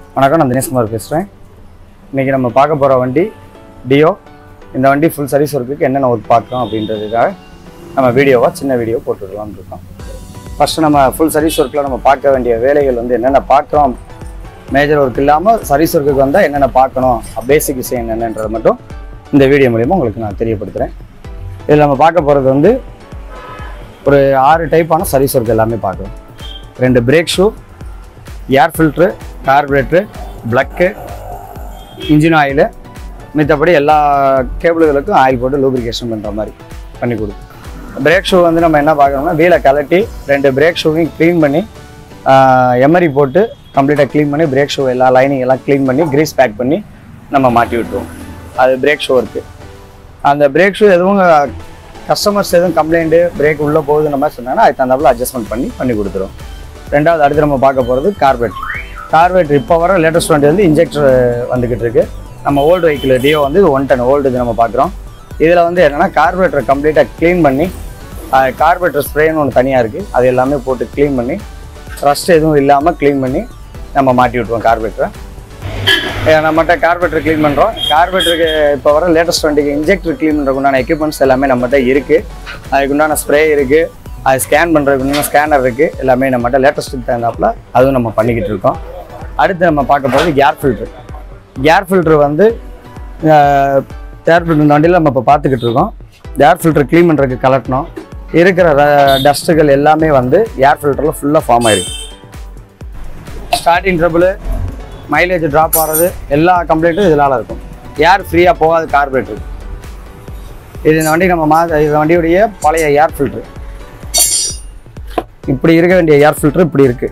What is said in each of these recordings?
வணக்கம் நான் தினேஷ்குமார் பேசுகிறேன் இன்றைக்கி நம்ம பார்க்க போகிற வண்டி டியோ இந்த வண்டி ஃபுல் சர்வீஸ் ஒர்க்குக்கு என்னென்ன ஒர்க் பார்க்குறோம் அப்படின்றதுக்காக நம்ம வீடியோவாக சின்ன வீடியோ போட்டுடலாம்னு இருக்கோம் ஃபஸ்ட்டு நம்ம ஃபுல் சர்வீஸ் ஒர்க்கில் நம்ம பார்க்க வேண்டிய வேலைகள் வந்து என்னென்ன பார்க்குறோம் மேஜர் ஒர்க் இல்லாமல் சர்வீஸ் ஒர்க்குக்கு வந்தால் என்னென்ன பார்க்கணும் பேசிக் விஷயம் என்னென்னன்றதை மட்டும் இந்த வீடியோ மூலிமா உங்களுக்கு நான் தெரியப்படுத்துகிறேன் இதில் நம்ம பார்க்க போகிறது வந்து ஒரு ஆறு டைப்பான சர்வீஸ் ஒர்க் எல்லாமே பார்க்குறோம் ரெண்டு brake shoe air filter carburettor plug engine oil மித்தபடி எல்லா கேபிள்களுக்கும் ஆயில் போட்டு லூப்ரிகேஷன் பண்ணுற மாதிரி பண்ணி கொடுக்கும் பிரேக் ஷூ வந்து நம்ம என்ன பார்க்கணும்னா வீலை கலட்டி ரெண்டு பிரேக் ஷூவையும் க்ளீன் பண்ணி எமரி போட்டு கம்ப்ளீட்டாக க்ளீன் பண்ணி பிரேக் ஷூ எல்லா லைனிங் எல்லாம் க்ளீன் பண்ணி கிரீஸ் பேக் பண்ணி நம்ம மாட்டி விட்டுருவோம் அது பிரேக் ஷூ இருக்குது அந்த பிரேக் ஷூ எதுவும் கஸ்டமர்ஸ் எதுவும் கம்ப்ளைண்ட்டு பிரேக் உள்ளே போகுதுன்ற மாதிரி சொன்னாங்கன்னா அதுக்கு தகுந்தாப்புல அட்ஜஸ்ட்மெண்ட் பண்ணி பண்ணி கொடுத்துரும் ரெண்டாவது அடுத்து நம்ம பார்க்க போகிறது கார்பரேட் கார்பரேட் இப்போ வர லேட்டஸ்ட் வண்டி வந்து இன்ஜெக்டர் வந்துக்கிட்டு இருக்கு நம்ம ஓல்டு வெஹிக்கிள் டியோ வந்து இது ஒன் டன் ஓல்டு இது நம்ம பார்க்குறோம் இதில் வந்து என்னென்னா கார்பரேட்டரை கம்ப்ளீட்டாக க்ளீன் பண்ணி கார்பரேட்டர் ஸ்ப்ரேன்னு ஒன்று தனியாக இருக்குது அது எல்லாமே போட்டு க்ளீன் பண்ணி ரஸ்ட் எதுவும் இல்லாமல் க்ளீன் பண்ணி நம்ம மாட்டி விட்ருவோம் கார்பரேட்டரை நம்மகிட்ட கார்பரேட்டர் க்ளீன் பண்ணுறோம் கார்பரேட்டருக்கு இப்போ வர லேட்டஸ்ட் வண்டிக்கு இன்ஜெக்டர் க்ளீன் பண்ணுறதுக்கு உண்டான எக்யூப்மெண்ட்ஸ் எல்லாமே நம்மகிட்ட இருக்குது அதுக்கு உண்டான ஸ்ப்ரே இருக்குது அது ஸ்கேன் பண்ணுறதுக்கு உண்டான ஸ்கேனர் இருக்குது எல்லாமே நம்மகிட்ட லேட்டஸ்ட்டுக்கு தகுந்தாப்புல அதுவும் நம்ம பண்ணிக்கிட்டு இருக்கோம் அடுத்து நம்ம பார்க்க போகிறது கேர் ஃபில்ட்ரு கேர் ஃபில்ட்ரு வந்து ஏர் ஃபில்டர் இந்த வண்டியில் நம்ம இப்போ பார்த்துக்கிட்டு இருக்கோம் ஏர் ஃபில்டர் க்ளீன் பண்ணுறதுக்கு கலட்டணும் இருக்கிற டஸ்ட்டுகள் எல்லாமே வந்து ஏர் ஃபில்டரில் ஃபுல்லாக ஃபார்ம் ஆயிருக்கு ஸ்டார்டிங் ட்ரபிள் மைலேஜ் ட்ராப் ஆகிறது எல்லா கம்ப்ளைண்ட்டும் இதனால இருக்கும் ஏர் ஃப்ரீயாக போகாது கார்பரேட்டர் இது இந்த வண்டி நம்ம மா இந்த வண்டியுடைய பழைய ஏர் ஃபில்ட்ரு இப்படி இருக்க வேண்டிய ஏர் ஃபில்ட்ரு இப்படி இருக்குது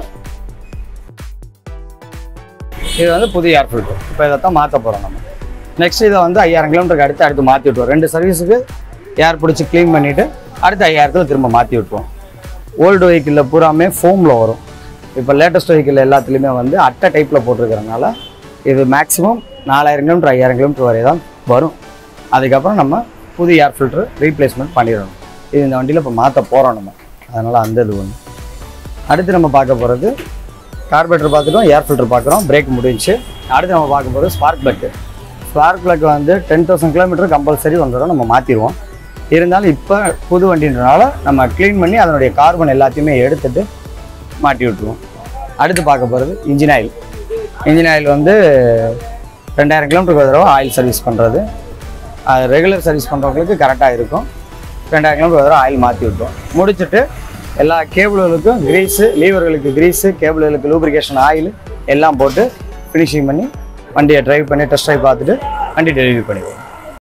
இது வந்து புது ஏர் ஃபில்ட்ரு இப்போ இதை தான் மாற்ற போகிறோம் நம்ம நெக்ஸ்ட் இதை வந்து ஐயாயிரம் கிலோமீட்டருக்கு அடுத்து அடுத்து மாற்றி விட்டுருவோம் ரெண்டு சர்வீஸுக்கு ஏர் பிடிச்சி க்ளீன் பண்ணிவிட்டு அடுத்த ஐயாயிரத்தில் திரும்ப மாற்றி விட்டுருவோம் ஓல்டு வெஹிக்கிளில் பூராமே ஃபோமில் வரும் இப்போ லேட்டஸ்ட் வெஹிக்கிள் எல்லாத்துலேயுமே வந்து அட்டை டைப்பில் போட்டிருக்கிறதுனால இது மேக்ஸிமம் நாலாயிரம் கிலோமீட்டர் ஐயாயிரம் கிலோமீட்டர் வரை தான் வரும் அதுக்கப்புறம் நம்ம புது ஏர் ஃபில்ட்ரு ரீப்ளேஸ்மெண்ட் பண்ணிடணும் இது இந்த வண்டியில் இப்போ மாற்ற போகிறோம் நம்ம அதனால் அந்த இது ஒன்று அடுத்து நம்ம பார்க்க போகிறது கார்பரேட்டர் பார்த்துட்டோம் ஏர் ஃபில்டர் பார்க்குறோம் பிரேக் முடிஞ்சு அடுத்து நம்ம பார்க்க போகிறது ஸ்பார்க் பிளக்கு ஸ்பார்க் பிளக் வந்து டென் தௌசண்ட் கிலோமீட்டர் கம்பல்சரி வந்துடும் நம்ம மாற்றிடுவோம் இருந்தாலும் இப்போ புது வண்டின்றனால நம்ம க்ளீன் பண்ணி அதனுடைய கார்பன் எல்லாத்தையுமே எடுத்துட்டு மாட்டி விட்டுருவோம் அடுத்து பார்க்க போகிறது இன்ஜின் ஆயில் இன்ஜின் ஆயில் வந்து ரெண்டாயிரம் கிலோமீட்டருக்கு ஒரு தடவை ஆயில் சர்வீஸ் பண்ணுறது அது ரெகுலர் சர்வீஸ் பண்ணுறவங்களுக்கு கரெக்டாக இருக்கும் ரெண்டாயிரம் கிலோமீட்டர் ஒரு தடவை ஆயில் மாற்றி விட்டுரும் முடிச்சுட்டு எல்லா கேபிள்களுக்கும் கிரீஸு லீவர்களுக்கு கிரீஸு கேபிள்களுக்கு லூப்ரிகேஷன் ஆயில் எல்லாம் போட்டு ஃபினிஷிங் பண்ணி வண்டியை டிரைவ் பண்ணி டெஸ்ட் ட்ரைவ் பார்த்துட்டு வண்டி டெலிவரி பண்ணிடுவோம்